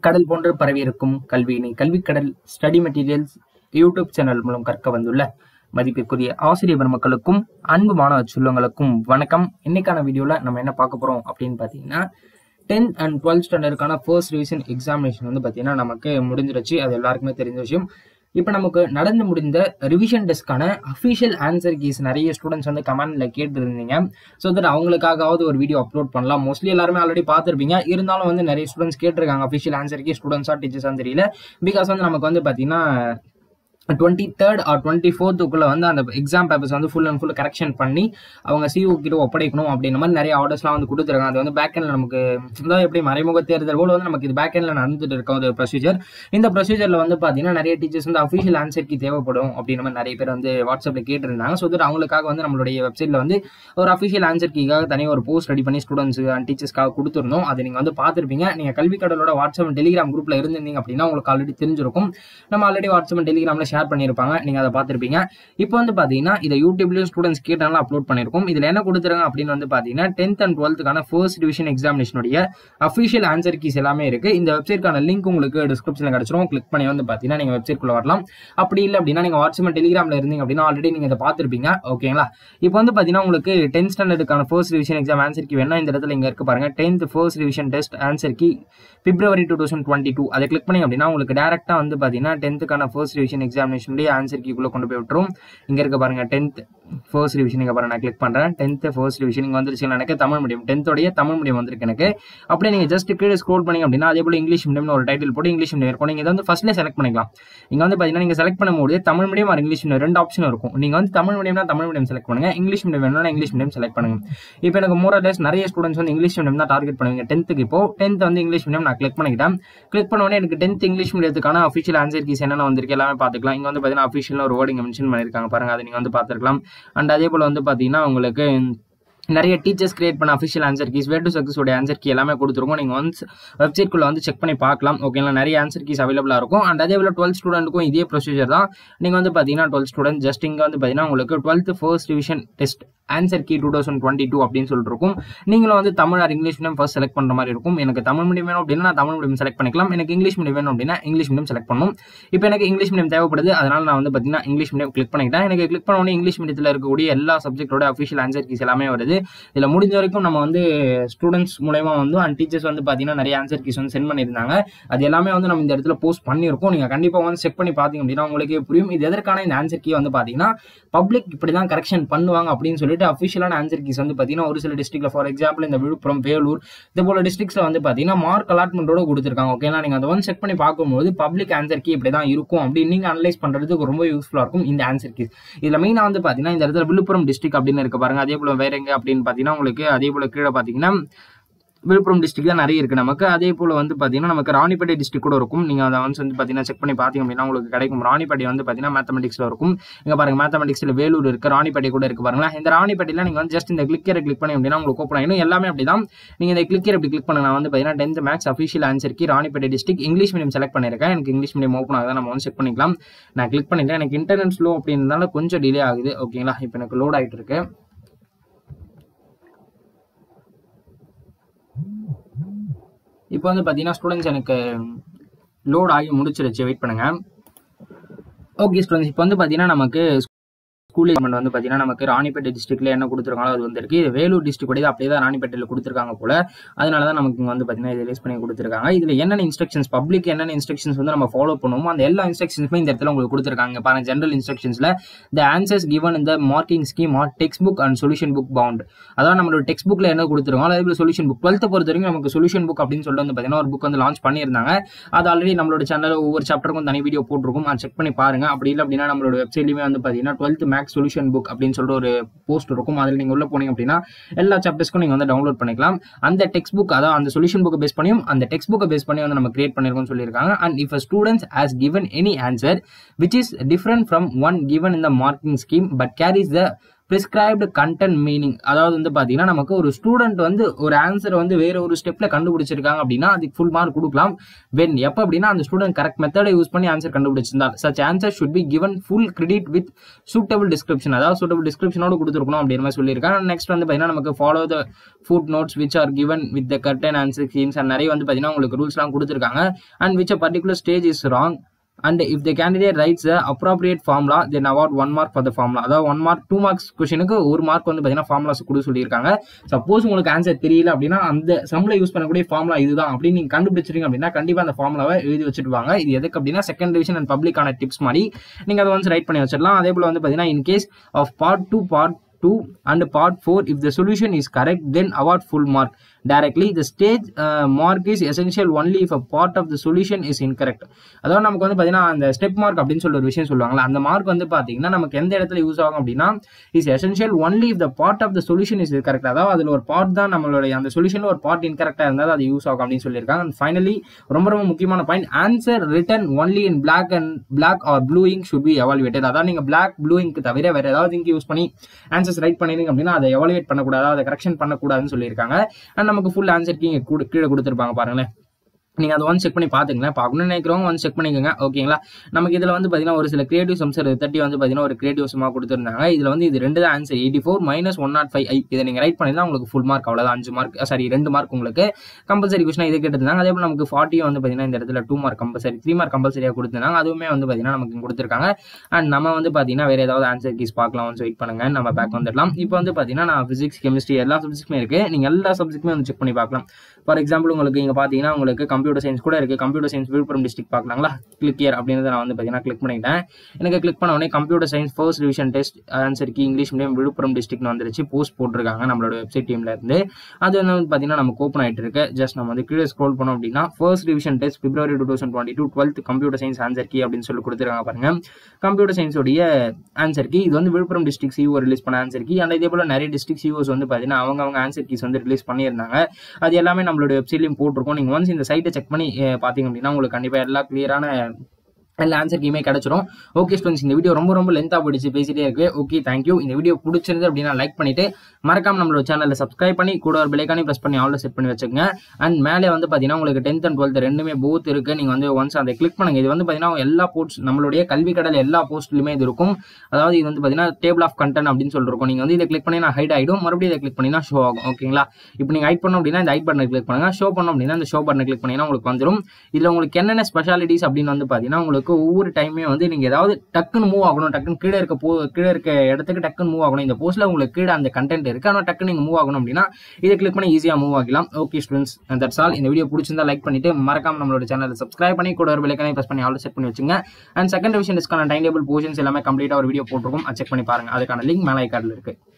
கடல் போன்று பரவியிருக்கும் கல்வியினை Kalvikadal study materials YouTube channel மூலம் கற்க வந்துள்ள மதிப்பிற்குரிய ஆசிரியர் பெருமக்களுக்கும் அன்பு மாணவ செல்வங்களுக்கும் வணக்கம் இன்னைக்கான வீடியோல நம்ம என்ன பார்க்க போறோம் அப்படின்னு பார்த்தீங்கன்னா டென்த் அண்ட் டுவெல்த் ஸ்டாண்டர்டுக்கான ஃபர்ஸ்ட் ரிவிஷன் எக்ஸாமினேஷன் வந்து பார்த்தீங்கன்னா நமக்கு முடிஞ்சிருச்சு அது எல்லாருக்குமே தெரிஞ்ச விஷயம் இப்போ நமக்கு நடந்து முடிந்த ரிவிஷன் டெஸ்க்கான அஃபிஷியல் ஆன்சர் கீஸ் நிறைய ஸ்டூடெண்ட்ஸ் வந்து கமெண்ட்ல கேட்டுருந்தீங்க ஸோ தட் அவங்களுக்காகவாவது ஒரு வீடியோ அப்லோட் பண்ணலாம் மோஸ்ட்லி எல்லாருமே ஆல்ரெடி பார்த்துருப்பீங்க இருந்தாலும் வந்து நிறைய ஸ்டூடெண்ட்ஸ் கேட்டிருக்காங்க அஃபிஷியல் ஆன்சர் கீ ஸ்டூடெண்ட்ஸாக டீச்சர்ஸாக தெரியல பிகாஸ் வந்து நமக்கு வந்து பார்த்தீங்கன்னா டுவெண்ட்டி தேர்ட் ஆர் டுவெண்ட்டி ஃபோர்த்துக்குள்ள வந்து அந்த எக்ஸாம் பேப்பர்ஸ் வந்து ஃபுல் அண்ட் ஃபுல் கரெக்ஷன் பண்ணி அவங்க சிஓ கிட்ட ஒப்படைக்கணும் அப்படின்ற மாதிரி நிறைய ஆர்டர்ஸ்லாம் வந்து கொடுத்துருக்காங்க அது வந்து பேக் எண்ட்ல நமக்கு அதாவது எப்படி மறைமுக தேர்தல் போல வந்து நமக்கு இது பேக் எண்ட்ல நடந்துட்டு இருக்க ஒரு ப்ரொசீஜர் இந்த ப்ரொசீஜர்ல வந்து பார்த்தீங்கன்னா நிறைய டீச்சர்ஸ் வந்து அஃபிஷியல் ஆன்சர் கி தேவைப்படும் அப்படின்ற மாதிரி நிறைய பேர் வந்து வாட்ஸ்அப்ல கேட்டிருந்தாங்க ஸோ தட் அவங்களுக்காக வந்து நம்மளுடைய வெப்சைட்ல வந்து ஒரு அஃபிஷியல் ஆன்சர் கீக்காக தனியாக ஒரு போஸ்ட் ரெடி பண்ணி ஸ்டூடெண்ட்ஸ் அண்ட் டீச்சர்ஸ்க்காக கொடுத்துருந்தோம் அதை நீங்க வந்து பார்த்துருப்பீங்க நீங்க கல்வி கடலோட வாட்ஸ்அப் டெலிகிராம் குரூப்ல இருந்திருந்தீங்க அப்படின்னா உங்களுக்கு ஆல்ரெடி தெரிஞ்சிருக்கும் நம்ம ஆல்ரெடி வாட்ஸ்அப் டெலிகிராம்ல ஷேர் பண்ணியிருப்பாங்க நீங்க அதை பார்த்துருப்பீங்க இப்போ வந்து பாத்தீங்கன்னா இதை யூடியூப்லயும் ஸ்டூடெண்ட்ஸ் கேட்டாலும் அப்லோட் பண்ணிருக்கோம் இதுல என்ன கொடுத்துருங்க அப்படின்னு வந்து பாத்தீங்கன்னா டென்த் அண்ட் டுவெல்த்துக்கான ஃபர்ஸ்ட் டிவிஷன் எக்ஸாமினேஷனுடைய அஃபிஷியல் ஆன்சர் கீஸ் எல்லாமே இருக்கு இந்த வெப்சைட்கான லிங்க் உங்களுக்கு டிஸ்கிரிப்ஷன்ல கிடைச்சிரும் கிளிக் பண்ணி வந்து பாத்தீங்கன்னா நீங்க வெப்சைட்குள்ள வரலாம் அப்படி இல்லை அப்படின்னா நீங்க வாட்ஸ்அப் டெலிகிராம்ல இருந்தீங்க அப்படின்னா ஆல்ரெடி நீங்க இதை பார்த்துருப்பீங்க ஓகேங்களா இப்போ வந்து பாத்தீங்கன்னா உங்களுக்கு டென்த் ஸ்டாண்டர்டுக்கான first division exam answer key வேணா இந்த இடத்துல இங்க இருக்கு பாருங்க tenth first division test answer key February two thousand twenty two அதை கிளிக் பண்ணி அப்படின்னா உங்களுக்கு டேரக்டா வந்து பாத்தீங்கன்னா டென்த்துக்கான ஃபர்ஸ்ட் டிவிஷன் எக்ஸாமினேஷனுடைய ஆன்சர் கீக்குள்ள கொண்டு போய் விட்டுரும் இங்க இருக்க பாருங்க டென்த் ஃபர்ஸ்ட் டிவிஷன் இங்க பாருங்க நான் கிளிக் பண்றேன் டென்த் ஃபர்ஸ்ட் டிவிஷன் இங்க வந்துருச்சு எனக்கு தமிழ் மீடியம் டென்த்தோடைய தமிழ் மீடியம் வந்திருக்கு எனக்கு அப்படியே நீங்க ஜஸ்ட் கீழே ஸ்க்ரோல் பண்ணீங்க அப்படின்னா அதே போல இங்கிலீஷ் மீடியம்னு ஒரு டைட்டில் போட்டு இங்கிலீஷ் மீடியம் இருக்கும் நீங்க இதை வந்து ஃபர்ஸ்ட்ல செலக்ட் பண்ணிக்கலாம் இங்க வந்து பாத்தீங்கன்னா நீங்க செலக்ட் பண்ணும்போது Tamil medium or English medium ரெண்டு ஆப்ஷன் இருக்கும் நீங்க வந்து தமிழ் மீடியம்னா தமிழ் மீடியம் செலக்ட் பண்ணுங்க இங்கிலீஷ் மீடியம் வேணும்னா இங்கிலீஷ் மீடியம் செலக்ட் பண்ணுங்க இப்போ எனக்கு மோரலஸ் நிறைய ஸ்டூடெண்ட்ஸ் வந்து இங்கிலீஷ் மீடியம் தான் டார்கெட் பண்ணுவீங்க டென்த்துக்கு இப்போ டென்த் வந்து இங்கிலீஷ் மீடியம் நான் கிளிக் பண்ணிக்கிட்டேன் கிளிக் பண்ண உடனே எனக்கு டென்த் இங்கிலீஷ் மீடியத்துக்கான அஃபிஷியல் ஆன்சர் கீஸ் என்னென்ன வந்திருக்கு எல்லாமே பார்த்துக்கலாம் இங்க வந்து பாத்தீங்கன்னா அஃபிஷியல் ஒரு வேர்டிங் மென்ஷன் பண்ணிருக்காங்க பாருங்க அதை நீங்க வந்து பார்த்துருக்கலாம் அண்ட் அதே போல வந்து பாத்தீங்கன்னா உங்களுக்கு நிறைய டீச்சர்ஸ் கிரியேட் பண்ண official answer keys where to success உடைய ஆன்சர் கீ எல்லாமே கொடுத்துருக்கோம் நீங்கள் ஒன்ஸ் வெப்சைட்குள்ள வந்து செக் பண்ணி பார்க்கலாம் ஓகேங்களா நிறைய ஆன்சர் கீஸ் அவைலபிளாக இருக்கும் அண்ட் அதே போல் டுவெல்த் ஸ்டூடெண்ட்டுக்கும் இதே ப்ரொசீஜர் தான் நீங்கள் வந்து பார்த்தீங்கன்னா டுவெல்த் ஸ்டூடெண்ட் ஜஸ்ட் இங்கே வந்து பார்த்தீங்கன்னா உங்களுக்கு twelfth first division test answer key two thousand twenty two அப்படின்னு சொல்லிட்டு இருக்கும் நீங்களும் வந்து Tamil or English medium first select பண்ணுற மாதிரி இருக்கும் எனக்கு தமிழ் மீடியம் வேணும் அப்படின்னா நான் தமிழ் மீடியம் செலக்ட் பண்ணிக்கலாம் எனக்கு இங்கிலீஷ் மீடியம் வேணும் அப்படின்னா இங்கிலீஷ் மீடியம் செலக்ட் பண்ணணும் இப்போ எனக்கு இங்கிலீஷ் மீடியம் தேவைப்படுது அதனால நான் வந்து பார்த்தீங்கன்னா இங்கிலீஷ் மீடியம் கிளிக் பண்ணிக்கிட்டேன் எனக்கு கிளிக் பண்ண உடனே இங்கிலீஷ் மீடியத்தில் இருக்கக்கூடிய எல்லா சப்ஜெக்டோட அஃபிஷியல் ஆன்சர் கீஸ் எல்லாமே வருது இதில் முடிஞ்ச வரைக்கும் நம்ம வந்து ஸ்டூடெண்ட்ஸ் மூலயமா வந்து அண்ட் டீச்சர்ஸ் வந்து பார்த்தீங்கன்னா நிறைய ஆன்சர் கீஸ் வந்து சென்ட் பண்ணியிருந்தாங்க அது எல்லாமே வந்து நம்ம இந்த இடத்துல போஸ்ட் பண்ணியிருக்கோம் நீங்கள் கண்டிப்பாக வந்து செக் பண்ணி பார்த்தீங்க அப்படின்னா உங்களுக்கே புரியும் இது எதற்கான இந்த ஆன்சர் கீ வந்து பார்த்தீங்கன்னா பப்ளிக் இப்படி தான் கரெக்ஷன் பண்ணுவாங்க அப்படின்னு சொல்லிட்டு அஃபிஷியலான ஆன்சர் கீஸ் வந்து பார்த்தீங்கன்னா ஒரு சில டிஸ்ட்ரிக்ட்ல ஃபார் எக்ஸாம்பிள் இந்த விழுப்புரம் வேலூர் இது போல டிஸ்ட்ரிக்ஸ்ல வந்து பார்த்தீங்கன்னா மார்க் அலாட்மெண்ட்டோட கொடுத்துருக்காங்க ஓகேங்களா நீங்கள் அதை வந்து செக் பண்ணி பார்க்கும்போது பப்ளிக் ஆன்சர் கீ இப்படி தான் இருக்கும் அப்படின்னு நீங்கள் அனலைஸ் பண்ணுறதுக்கு ரொம்ப யூஸ்ஃபுல்லாக இருக்கும் இந்த ஆன்சர் கீஸ் இதில் மெயினாக வந்து பார்த்தீங்கன்னா இந்த இடத்துல விழுப்புரம் டிஸ்ட்ரிக்ட் அப்படின்னு இருக்க பாருங்க அதே போல வேற எங்க அப்படின்னு பார்த்தீங்கன்னா உங்களுக்கு அதே போல கீழே பார்த்தீங்கன்னா விழுப்புரம் டிஸ்ட்ரிக்ட் தான் நிறைய இருக்குது நமக்கு அதே போல் வந்து பார்த்தீங்கன்னா நமக்கு ராணிப்பேட்டை டிஸ்ட்ரிக் கூட இருக்கும் நீங்கள் அதை வந்து வந்து பார்த்தீங்கன்னா செக் பண்ணி பார்த்தீங்க அப்படின்னா உங்களுக்கு கிடைக்கும் ராணிப்பேட்டை வந்து பார்த்தீங்கன்னா மேத்தமெட்டிக்ஸில் இருக்கும் இங்கே பாருங்க மேத்தமெட்டிக்ஸில் வேலூர் இருக்குது ராணிப்பேட்டை கூட இருக்குது பாருங்களேன் இந்த ராணிப்பேட்டையில் நீங்கள் வந்து ஜஸ்ட் இந்த கிளிக்கரை கிளிக் பண்ணி அப்படின்னா உங்களுக்கு ஓப்பன் ஆகிடும் எல்லாமே அப்படி தான் நீங்கள் இந்த கிளிக்கர் இப்படி கிளிக் பண்ண நான் வந்து பார்த்தீங்கன்னா tenth maths official answer key Ranipet district English medium select பண்ணியிருக்கேன் எனக்கு இங்கிலீஷ் மீடியம் ஓப்பன் ஆகுது நம்ம வந்து செக் பண்ணிக்கலாம் நான் கிளிக் பண்ணிட்டேன் எனக்கு இன்டர்நெட் ஸ்லோ அப்படின்றதால கொஞ்சம் டிலே ஆகுது ஓகேங்களா இப்போ எனக்கு லோட் ஆகிட்டு இருக்கு இப்போ வந்து பார்த்தீங்கன்னா ஸ்டூடெண்ட்ஸ் எனக்கு லோட் ஆகி முடிச்சிருச்சு வெயிட் பண்ணுங்க ஓகே ஸ்டூடெண்ட்ஸ் இப்போ வந்து பார்த்தீங்கன்னா நமக்கு ஸ்கூல் கவர்மெண்ட் வந்து பார்த்தீங்கன்னா நமக்கு ராணிப்பேட்டை டிஸ்ட்ரிக்ட்ல என்ன கொடுத்துருக்காங்களோ அது வந்திருக்கு இது வேலூர் டிஸ்ட்ரிக்ட் கூட அப்படியே தான் ராணிப்பேட்டையில் கொடுத்துருக்காங்க போல அதனால தான் நமக்கு இங்கே வந்து பார்த்தீங்கன்னா இது ரிலீஸ் பண்ணி கொடுத்துருக்காங்க இதில் என்னென்ன இன்ஸ்ட்ரக்ஷன்ஸ் பப்ளிக் என்னென்ன இன்ஸ்ட்ரக்ஷன்ஸ் வந்து நம்ம ஃபாலோ பண்ணுவோமோ அந்த எல்லா இன்ஸ்ட்ரக்ஷன்ஸுமே இந்த இடத்துல உங்களுக்கு கொடுத்துருக்காங்க பாருங்க ஜென்ரல் இன்ஸ்ட்ரக்ஷன்ஸ்ல த ஆன்சர்ஸ் கிவன் இந்த marking scheme are text book and solution book bound அதான் நம்மளோட டெக்ஸ்ட் புக்ல என்ன கொடுத்துருக்காங்க அதே போல சொல்யூஷன் புக் டுவெல்த்தை பொறுத்த வரைக்கும் நமக்கு சொல்யூஷன் புக் அப்படின்னு சொல்லிட்டு வந்து பார்த்தீங்கன்னா ஒரு புக் வந்து லான்ச் பண்ணியிருந்தாங்க அது ஆல்ரெடி நம்மளோட சேனல் ஒவ்வொரு சாப்டருக்கும் தனி வீடியோ போட்டிருக்கும் அதை செக் பண்ணி பாருங்க அப்படி இல்லை அப்படின்னா நம்மளோட வெப்சைட்லையுமே வந்து பார்த்தீங்கன்னா டுவெல்த் மேக்ஸ் சொல்யூஷன் புக் அப்படின்னு சொல்லிட்டு ஒரு போஸ்ட் இருக்கும் அதில் நீங்கள் உள்ள போனீங்க அப்படின்னா எல்லா சாப்டர்ஸ்க்கும் நீங்கள் வந்து டவுன்லோட் பண்ணிக்கலாம் அந்த டெக்ஸ்ட் புக் அதாவது அந்த சொல்யூஷன் புக்கை பேஸ் பண்ணியும் அந்த டெக்ஸ்ட் புக்கை பேஸ் பண்ணி வந்து நம்ம கிரியேட் பண்ணிருக்கோம் சொல்லியிருக்காங்க and if students has given any answer which is different from one given in the marking scheme but carries the prescribed content meaning அதாவது வந்து பார்த்தீங்கன்னா நமக்கு ஒரு ஸ்டூடெண்ட் வந்து ஒரு ஆன்சரை வந்து வேற ஒரு ஸ்டெப்ல கண்டுபிடிச்சிருக்காங்க அப்படின்னா அதுக்கு ஃபுல் மார்க் கொடுக்கலாம் வென் எப்போ அப்படின்னா அந்த ஸ்டூடெண்ட் கரெக்ட் மெத்தடை யூஸ் பண்ணி ஆன்சர் கண்டுபிடிச்சிருந்தால் such answer should be given full credit with suitable description அதாவது சூட்டபிள் டிஸ்கிரிப்ஷனோட கொடுத்துருக்கணும் அப்படின்ற மாதிரி சொல்லியிருக்காங்க நெக்ஸ்ட் வந்து பார்த்தீங்கன்னா நமக்கு follow the foot notes which are given with the current answer schemes and நிறைய வந்து பார்த்தீங்கன்னா உங்களுக்கு ரூல்ஸ்லாம் கொடுத்துருக்காங்க and which a particular stage is wrong and if the candidate writes appropriate formula then award one mark for the formula அதாவது one mark two marks கொஷனுக்கு ஒரு mark வந்து பார்த்தீங்கன்னா ஃபார்முலாஸ் கொடுக்க சொல்லியிருக்காங்க சப்போஸ் உங்களுக்கு ஆன்சர் தெரியல அப்படின்னா அந்த சம்ல யூஸ் பண்ணக்கூடிய ஃபார்முலா இதுதான் அப்படின்னு நீங்க கண்டுபிடிச்சிருங்க அப்படின்னா கண்டிப்பா அந்த ஃபார்முலாவை எழுதி வச்சுட்டு வாங்க இது எதுக்கு அப்படின்னா செகண்ட் டிவிஷன் அண்ட் பப்ளிக்கான டிப்ஸ் மாதிரி நீங்க அதை வந்து ரைட் பண்ணி வச்சிடலாம் அதே போல வந்து பார்த்தீங்கன்னா in case of part two part 2 and part 4 if the solution is correct then award full mark directly the stage uh, mark is essential only if a part of the solution is incorrect அதாவது நமக்கு வந்து பார்த்தீங்கன்னா அந்த step mark அப்படின்னு சொல்லி ஒரு விஷயம் சொல்லுவாங்களா அந்த மார்க் வந்து பார்த்தீங்கன்னா நமக்கு எந்த இடத்துல யூஸ் ஆகும் அப்படின்னா is essential only if the part of the solution is correct அதாவது அதில் ஒரு பார்ட் தான் நம்மளுடைய அந்த சொல்யூஷனில் ஒரு பார்ட் இன்கரெக்டாக இருந்தால் அது யூஸ் ஆகும் அப்படின்னு சொல்லியிருக்காங்க அண்ட் ஃபைனலி ரொம்ப ரொம்ப முக்கியமான point answer written only in black and black or blue ink should be evaluated அதாவது நீங்கள் பிளாக் ப்ளூ இங்க் தவிர வேற ஏதாவது இங்க் யூஸ் பண்ணி ஆன்சர்ஸ் ரைட் பண்ணிருங்க அப்படின்னா அதை எவாலுவேட் பண்ணக்கூடாது அதை கரெக்ஷன் பண்ணக்கூடாதுன்னு சொல்லியிருக்காங்க அண்ட் நமக்கு ஃபுல் ஆன்சர் கீழே கீழே கொடுத்துருப்பாங்க பாருங்களேன் நீங்கள் அதை வந்து செக் பண்ணி பார்த்துங்களேன் பார்க்கணும்னு நினைக்கிறவங்க வந்து செக் பண்ணிக்கோங்க ஓகேங்களா நமக்கு இதில் வந்து பார்த்தீங்கன்னா ஒரு சில கிரியேட்டிவ் சம்ஸ் தேர்ட்டி வந்து பார்த்தீங்கன்னா ஒரு கிரியேட்டிவ் சம்மாக கொடுத்துருந்தாங்க இதில் வந்து இது ரெண்டு தான் answer eighty four minus one not five I இதை நீங்கள் ரைட் பண்ணியிருந்தா உங்களுக்கு ஃபுல் மார்க் அவ்வளோதான் அஞ்சு மார்க் சாரி ரெண்டு மார்க் உங்களுக்கு கம்பல்சரி கொஸ்டின் இது கேட்டிருந்தாங்க அதே போல் நமக்கு ஃபார்ட்டியும் வந்து பார்த்தீங்கன்னா இந்த இடத்துல two mark compulsory three mark கம்பல்சரியாக கொடுத்துருந்தாங்க அதுவுமே வந்து பார்த்தீங்கன்னா நமக்கு கொடுத்துருக்காங்க அண்ட் நம்ம வந்து பார்த்தீங்கன்னா வேறு ஏதாவது ஆன்சர் கீஸ் பார்க்கலாம் வந்து வெயிட் பண்ணுங்க நம்ம பேக் வந்துடலாம் இப்போ வந்து பார்த்தீங்கன்னா நான் ஃபிசிக்ஸ் கெமிஸ்ட்ரி எல்லா சப்ஜெக்ட்ஸுமே இருக்குது நீங்கள் எல்லா சப்ஜெக்ட்டுமே வந்து செக் பண்ணி பார்க்கலாம் ஃபார் எக்ஸாம்பிள் உங்களுக்கு இங்கே பார்த்தீங்கன்னா உங்களுக்கு கம்ப்யூட்டர் சயின்ஸ் கூட இருக்குது கம்ப்யூட்டர் சயின்ஸ் விழுப்புரம் டிஸ்ட்ரிக்ட் பார்க்கலாங்களா கிளிக் இயர் அப்படின்றத நான் வந்து பார்த்தீங்கன்னா கிளிக் பண்ணிட்டேன் எனக்கு கிளிக் பண்ண உடனே computer science first division test answer key English medium Villupuram district வந்துருச்சு போஸ்ட் போட்டிருக்காங்க நம்மளோட வெப்சைட் டீம்ல இருந்து அது வந்து பார்த்தீங்கன்னா நமக்கு ஓப்பன் ஆகிட்டு இருக்கு ஜஸ்ட் நம்ம வந்து கீழே ஸ்க்ரோல் பண்ணோம் அப்படின்னா first division test February two thousand twenty two twelfth computer science answer key அப்படின்னு சொல்லி கொடுத்துருக்காங்க பாருங்க கம்ப்யூட்டர் சயின்ஸோடைய ஆன்சர் கி இது வந்து விழுப்புரம் டிஸ்ட்ரிக்ட் சிஓ ரிலீஸ் பண்ண ஆன்சர் கி அண்ட் இதே போல நிறைய டிஸ்ட்ரிக்ட் சிஓஸ் வந்து பார்த்தீங்கன்னா அவங்க அவங்க ஆன்சர் கீஸ் வந்து ரிலீஸ் பண்ணியிருந்தாங்க அது எல்லாமே நம்மளோட வெப்சைட்லையும் போட்டிருக்கோம் நீங்கள் ஒன்ஸ் இந்த சைட்டை செக் பண்ணி பார்த்தீங்க அப்படின்னா உங்களுக்கு கண்டிப்பாக எல்லா கிளியரான எல்லா ஆன்சர் கீமே கிடைச்சிரும் ஓகே ஸ்டூடெண்ட்ஸ் இந்த வீடியோ ரொம்ப ரொம்ப லென்த்தாக போயிடுச்சு பேசிட்டே இருக்கு ஓகே தேங்க்யூ இந்த வீடியோ பிடிச்சிருந்து அப்படின்னா லைக் பண்ணிட்டு மறக்காம நம்மளோட சேனலில் சப்ஸ்கிரைப் பண்ணி கூட ஒரு பிள்ளைக்கானே ப்ரெஸ் பண்ணி ஆல்ரெடி செட் பண்ணி வச்சுக்கோங்க அண்ட் மேலே வந்து பார்த்தீங்கன்னா உங்களுக்கு டென்த் அண்ட் டுவெல்த் ரெண்டுமே போத் இருக்கு நீங்கள் வந்து ஒன்ஸ் அதை கிளிக் பண்ணுங்க இது வந்து பார்த்தீங்கன்னா எல்லா போஸ்ட் நம்மளுடைய கல்வி கடல் எல்லா போஸ்ட்லையுமே இது இருக்கும் அதாவது இது வந்து பார்த்தீங்கன்னா டேபிள் ஆஃப் கண்டென்ட் அப்படின்னு சொல்லிருக்கும் நீங்கள் வந்து இதை கிளிக் பண்ணி நான் ஹைட் ஆகிடும் மறுபடியும் இதை கிளிக் பண்ணினா ஷோ ஆகும் ஓகேங்களா இப்போ நீங்கள் ஹைட் பண்ணோம் அப்படின்னா இந்த ஹைட் பட்டனை கிளிக் பண்ணுங்க ஷோ பண்ணோம் அப்படின்னா இந்த ஷோ பட்டனை கிளிக் பண்ணிங்கன்னா உங்களுக்கு வந்துடும் இதில் உங்களுக்கு என்னென்ன ஸ்பெஷாலிட்டிஸ் அப்படின்னு வந்து பார்த்தீங்கன்னா உங்களுக்கு ஒவ்வொரு டைமே வந்து நீங்கள் ஏதாவது டக்குன்னு மூவ் ஆகணும் டக்குன்னு கீழே இருக்க போ கீழே இருக்க இடத்துக்கு டக்குன்னு மூவ் ஆகணும் இந்த போஸ்ட்டில் உங்களுக்கு கீழே அந்த கண்டென்ட் இருக்கு ஆனால் டக்குன்னு நீங்கள் மூவ் ஆகணும் அப்படின்னா இதை கிளிக் பண்ணி ஈஸியாக மூவ் ஆகலாம் ஓகே ஸ்டூடெண்ட்ஸ் தட்ஸ் ஆல் இந்த வீடியோ பிடிச்சிருந்தா லைக் பண்ணிட்டு மறக்காம நம்மளோட சேனலை சப்ஸ்கிரைப் பண்ணி கூட ஒரு விலைக்கானே ப்ரெஸ் பண்ணி ஆல்ரெடி செட் பண்ணி வச்சுங்க அண்ட் செகண்ட் டிவிஷன் டிஸ்கான டைம் டேபிள் போர்ஷன்ஸ் எல்லாமே கம்ப்ளீட்டாக ஒரு வீடியோ போட்டிருக்கும் செக் பண்ணி பாருங்க அதுக்கான லிங்க் மேலே கார்டில் இருக்கு